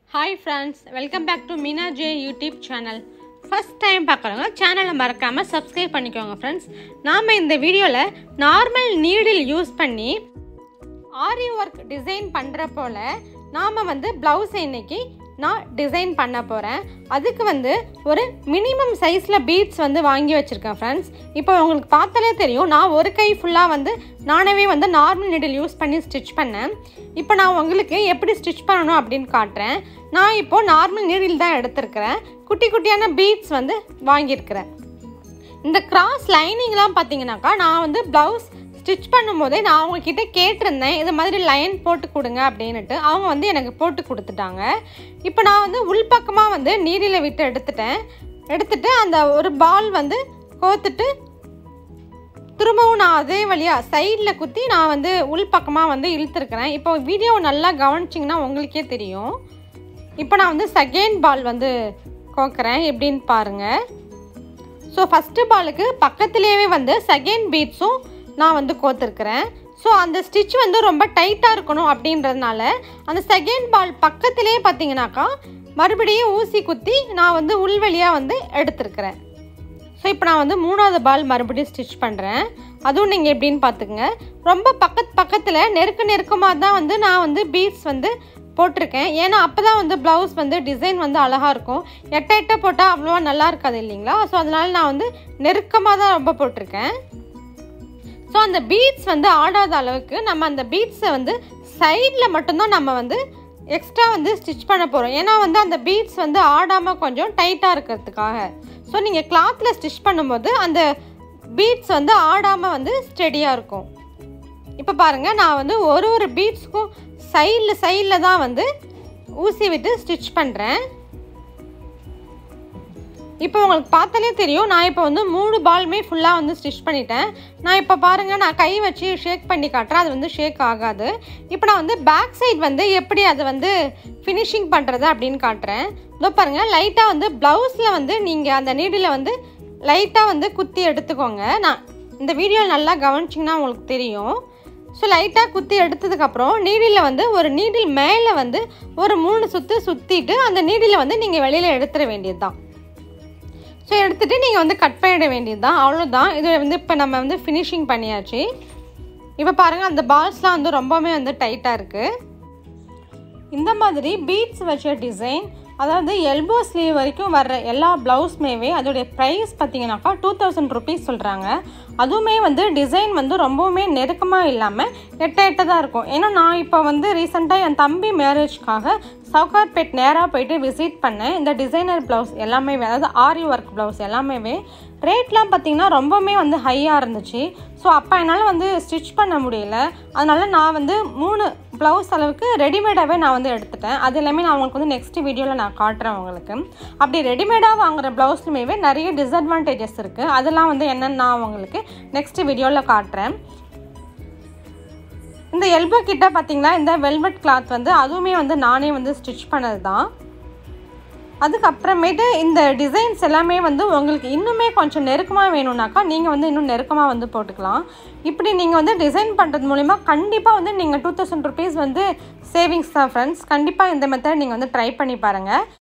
hi friends welcome back to Meena J YouTube channel first time பார்க்குறவங்க சேனலை மறக்காமல் subscribe பண்ணிக்கோங்க ஃப்ரெண்ட்ஸ் நாம் இந்த வீடியோவில் நார்மல் நீடில் யூஸ் பண்ணி ஆரி ஒர்க் டிசைன் பண்ணுற போல் நாம் வந்து ப்ளவுஸ் இன்னைக்கு நான் டிசைன் பண்ண போகிறேன் அதுக்கு வந்து ஒரு மினிமம் சைஸில் பீட்ஸ் வந்து வாங்கி வச்சுருக்கேன் ஃப்ரெண்ட்ஸ் இப்போ உங்களுக்கு பார்த்தாலே தெரியும் நான் ஒரு கை ஃபுல்லாக வந்து நானவே வந்து நார்மல் நீடில் யூஸ் பண்ணி ஸ்டிச் பண்ணேன் இப்போ நான் உங்களுக்கு எப்படி ஸ்டிச் பண்ணணும் அப்படின்னு காட்டுறேன் நான் இப்போது நார்மல் நீடில் தான் எடுத்திருக்கிறேன் குட்டி குட்டியான பீட்ஸ் வந்து வாங்கியிருக்கிறேன் இந்த கிராஸ் லைனிங்லாம் பார்த்தீங்கன்னாக்கா நான் வந்து ப்ளவுஸ் ஸ்டிச் பண்ணும்போதே நான் அவங்கக்கிட்ட கேட்டிருந்தேன் இது மாதிரி லைன் போட்டு கொடுங்க அப்படின்னுட்டு அவங்க வந்து எனக்கு போட்டு கொடுத்துட்டாங்க இப்போ நான் வந்து உள்பக்கமாக வந்து நீரில் விட்டு எடுத்துட்டேன் எடுத்துட்டு அந்த ஒரு பால் வந்து கோத்துட்டு திரும்பவும் நான் அதே வழியாக சைடில் குத்தி நான் வந்து உள்பக்கமாக வந்து இழுத்துருக்கிறேன் இப்போ வீடியோ நல்லா கவனிச்சிங்கன்னா உங்களுக்கே தெரியும் இப்போ நான் வந்து செகண்ட் பால் வந்து கோக்குறேன் எப்படின்னு பாருங்கள் ஸோ ஃபஸ்ட்டு பாலுக்கு பக்கத்துலேயே வந்து செகண்ட் பீட்ஸும் நான் வந்து கோத்துருக்கிறேன் ஸோ அந்த ஸ்டிச் வந்து ரொம்ப டைட்டாக இருக்கணும் அப்படின்றதுனால அந்த செகண்ட் பால் பக்கத்துலேயே பார்த்தீங்கன்னாக்கா மறுபடியும் ஊசி குத்தி நான் வந்து உள்வெளியாக வந்து எடுத்திருக்கிறேன் ஸோ இப்போ நான் வந்து மூணாவது பால் மறுபடியும் ஸ்டிச் பண்ணுறேன் அதுவும் நீங்கள் எப்படின்னு பார்த்துக்குங்க ரொம்ப பக்கத்து பக்கத்தில் நெருக்க நெருக்கமாக தான் வந்து நான் வந்து பீட்ஸ் வந்து போட்டிருக்கேன் ஏன்னா அப்போ தான் வந்து ப்ளவுஸ் வந்து டிசைன் வந்து அழகாக இருக்கும் எட்ட எட்ட போட்டால் அவ்வளோவா நல்லா இருக்காது இல்லைங்களா ஸோ அதனால் நான் வந்து நெருக்கமாக தான் ரொம்ப போட்டிருக்கேன் ஸோ அந்த பீட்ஸ் வந்து ஆடாத அளவுக்கு நம்ம அந்த பீட்ஸை வந்து சைடில் மட்டும்தான் நம்ம வந்து எக்ஸ்ட்ரா வந்து ஸ்டிச் பண்ண போகிறோம் ஏன்னா வந்து அந்த பீட்ஸ் வந்து ஆடாமல் கொஞ்சம் டைட்டாக இருக்கிறதுக்காக ஸோ நீங்கள் கிளாத்தில் ஸ்டிச் பண்ணும்போது அந்த பீட்ஸ் வந்து ஆடாமல் வந்து ஸ்டெடியாக இருக்கும் இப்போ பாருங்கள் நான் வந்து ஒரு ஒரு பீட்ஸ்க்கும் சைடில் சைடில் தான் வந்து ஊசி விட்டு ஸ்டிச் பண்ணுறேன் இப்போ உங்களுக்கு பார்த்தாலே தெரியும் நான் இப்போ வந்து மூணு பால்மே ஃபுல்லாக வந்து ஸ்டிச் பண்ணிட்டேன் நான் இப்போ பாருங்கள் நான் கை வச்சு ஷேக் பண்ணி காட்டுறேன் அது வந்து ஷேக் ஆகாது இப்போ நான் வந்து பேக் சைடு வந்து எப்படி அதை வந்து ஃபினிஷிங் பண்ணுறது அப்படின்னு காட்டுறேன் இதோ பாருங்கள் லைட்டாக வந்து ப்ளவுஸில் வந்து நீங்கள் அந்த நீடில் வந்து லைட்டாக வந்து குத்தி எடுத்துக்கோங்க நான் இந்த வீடியோ நல்லா கவனிச்சிங்கன்னா உங்களுக்கு தெரியும் ஸோ லைட்டாக குத்தி எடுத்ததுக்கப்புறம் நீடில் வந்து ஒரு நீடில் மேலே வந்து ஒரு மூணு சுற்று சுற்றிட்டு அந்த நீடில் வந்து நீங்கள் வெளியில் எடுத்துட வேண்டியது தான் ஸோ எடுத்துகிட்டு நீங்கள் வந்து கட் பண்ணிட வேண்டியது தான் அவ்வளோதான் இது வந்து இப்போ நம்ம வந்து ஃபினிஷிங் பண்ணியாச்சு இப்போ பாருங்கள் அந்த பால்ஸ்லாம் வந்து ரொம்பவுமே வந்து டைட்டாக இருக்குது இந்த மாதிரி பீட்ஸ் வச்ச டிசைன் அதாவது எல்போ ஸ்லீவ் வரைக்கும் வர்ற எல்லா ப்ளவுஸ்மேவே அதோடைய ப்ரைஸ் பார்த்தீங்கன்னாக்கா டூ தௌசண்ட் ருபீஸ் சொல்கிறாங்க அதுவுமே வந்து டிசைன் வந்து ரொம்பவுமே நெருக்கமாக இல்லாமல் எட்ட எட்ட தான் இருக்கும் ஏன்னா நான் இப்போ வந்து ரீசெண்டாக என் தம்பி மேரேஜ்க்காக சவுகார்பேட் நேராக போயிட்டு விசிட் பண்ணேன் இந்த டிசைனர் ப்ளவுஸ் எல்லாமே அதாவது ஆரி ஒர்க் ப்ளவுஸ் எல்லாமே ரேட்லாம் பார்த்திங்கன்னா ரொம்பவுமே வந்து ஹையாக இருந்துச்சு ஸோ அப்போ என்னால் வந்து ஸ்டிச் பண்ண முடியல அதனால் நான் வந்து மூணு ப்ளவுஸ் அளவுக்கு ரெடிமேடாகவே நான் வந்து எடுத்துட்டேன் அது எல்லாமே நான் உங்களுக்கு வந்து நெக்ஸ்ட் வீடியோவில் நான் காட்டுறேன் உங்களுக்கு அப்படி ரெடிமேடாக வாங்குகிற ப்ளவுஸ்லுமே நிறைய டிஸ்அட்வான்டேஜஸ் இருக்குது அதெல்லாம் வந்து என்னென்னு நான் உங்களுக்கு நெக்ஸ்ட் வீடியோவில் காட்டுறேன் இந்த எல்போ கிட்ட பார்த்தீங்கன்னா இந்த வெல்வெட் கிளாத் வந்து அதுவுமே வந்து நானே வந்து ஸ்டிச் பண்ணது தான் அதுக்கப்புறமேட்டு இந்த டிசைன்ஸ் எல்லாமே வந்து உங்களுக்கு இன்னுமே கொஞ்சம் நெருக்கமாக வேணும்னாக்கா நீங்கள் வந்து இன்னும் நெருக்கமாக வந்து போட்டுக்கலாம் இப்படி நீங்கள் வந்து டிசைன் பண்ணுறது மூலிமா கண்டிப்பாக வந்து நீங்கள் டூ தௌசண்ட் ருபீஸ் வந்து சேவிங்ஸ் தான் ஃப்ரெண்ட்ஸ் கண்டிப்பாக இந்த மெத்தட் நீங்கள் வந்து ட்ரை பண்ணி பாருங்கள்